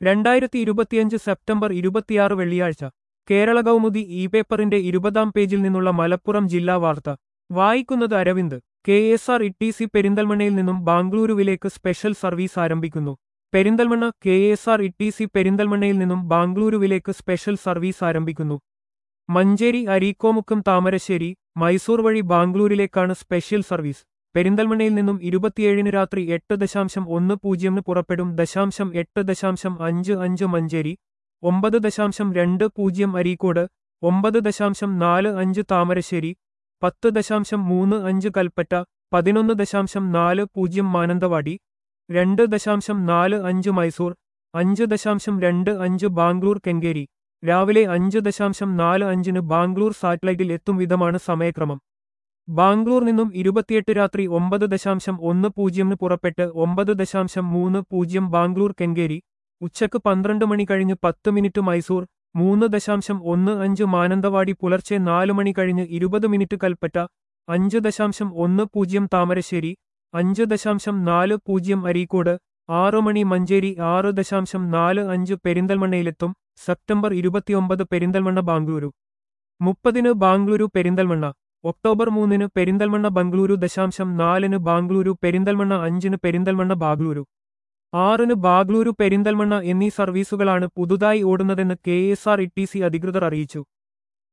രണ്ടായിരത്തി ഇരുപത്തിയഞ്ച് സെപ്റ്റംബർ ഇരുപത്തിയാറ് വെള്ളിയാഴ്ച കേരള കൗമുദി ഇ പേപ്പറിന്റെ ഇരുപതാം പേജിൽ നിന്നുള്ള മലപ്പുറം ജില്ലാ വാർത്ത വായിക്കുന്നത് Aravind K S R T C സി പെരിന്തൽമണ്ണയിൽ നിന്നും ബാംഗ്ലൂരുവിലേക്ക് സ്പെഷ്യൽ സർവീസ് ആരംഭിക്കുന്നു Perinthalmanna K S R T C സി പെരിന്തൽമണ്ണയിൽ നിന്നും ബാംഗ്ലൂരുവിലേക്ക് സ്പെഷ്യൽ സർവീസ് ആരംഭിക്കുന്നു മഞ്ചേരി അരീക്കോമുക്കം താമരശ്ശേരി മൈസൂർ വഴി ബാംഗ്ലൂരിലേക്കാണ് സ്പെഷ്യൽ സർവീസ് പെരിന്തൽമണ്ണയിൽ നിന്നും ഇരുപത്തിയേഴിന് രാത്രി എട്ട് ദശാംശം ഒന്ന് പൂജ്യമിന് പുറപ്പെടും ദശാംശം എട്ട് ദശാംശം അഞ്ച് അഞ്ച് മഞ്ചേരി ഒമ്പത് ദശാംശം രണ്ട് പൂജ്യം അരീക്കോട് ഒമ്പത് ദശാംശം നാല് അഞ്ച് താമരശ്ശേരി പത്ത് ദശാംശം മൂന്ന് അഞ്ച് കൽപ്പറ്റ പതിനൊന്ന് ദശാംശം നാല് പൂജ്യം മാനന്തവാടി രണ്ട് ദശാംശം നാല് അഞ്ച് മൈസൂർ അഞ്ച് ദശാംശം രണ്ട് അഞ്ച് ബാംഗ്ലൂർ കെങ്കേരി രാവിലെ അഞ്ച് ദശാംശം നാല് അഞ്ചിന് ബാംഗ്ലൂർ സാറ്റലൈറ്റിൽ എത്തും വിധമാണ് സമയക്രമം ബാംഗ്ലൂർ നിന്നും ഇരുപത്തിയെട്ട് രാത്രി ഒമ്പത് ദശാംശം ഒന്ന് പൂജ്യമിന് പുറപ്പെട്ട് ഒമ്പത് ദശാംശം മൂന്ന് പൂജ്യം ബാംഗ്ലൂർ കെങ്കേരി ഉച്ചക്ക് പന്ത്രണ്ട് മണി കഴിഞ്ഞ് പത്ത് മിനിറ്റ് മൈസൂർ മൂന്ന് ദശാംശം ഒന്ന് അഞ്ച് മാനന്തവാടി പുലർച്ചെ നാല് മണി കഴിഞ്ഞ് ഇരുപത് മിനിറ്റ് കൽപ്പറ്റ അഞ്ച് ദശാംശം ഒന്ന് പൂജ്യം താമരശ്ശേരി അഞ്ച് ദശാംശം നാല് പൂജ്യം അരീക്കോട് ആറ് മണി മഞ്ചേരി ആറ് ദശാംശം നാല് അഞ്ച് പെരിന്തൽമണ്ണയിലെത്തും സെപ്റ്റംബർ ഇരുപത്തിയൊമ്പത് പെരിന്തൽമണ്ണ ബാംഗ്ലൂരു മുപ്പതിന് ബാംഗ്ലൂരു പെരിന്തൽമണ്ണ ഒക്ടോബർ മൂന്നിന് പെരിന്തൽമണ്ണ ബംഗളൂരു ദശാംശം നാലിന് ബാംഗ്ലൂരു പെരിന്തൽമണ്ണ അഞ്ചിന് പെരിന്തൽമണ്ണ ബാഗ്ലൂരു ആറിന് ബാഗ്ലൂരു പെരിന്തൽമണ്ണ എന്നീ സർവീസുകളാണ് പുതുതായി ഓടുന്നതെന്ന് K S R T C സി അധികൃതർ അറിയിച്ചു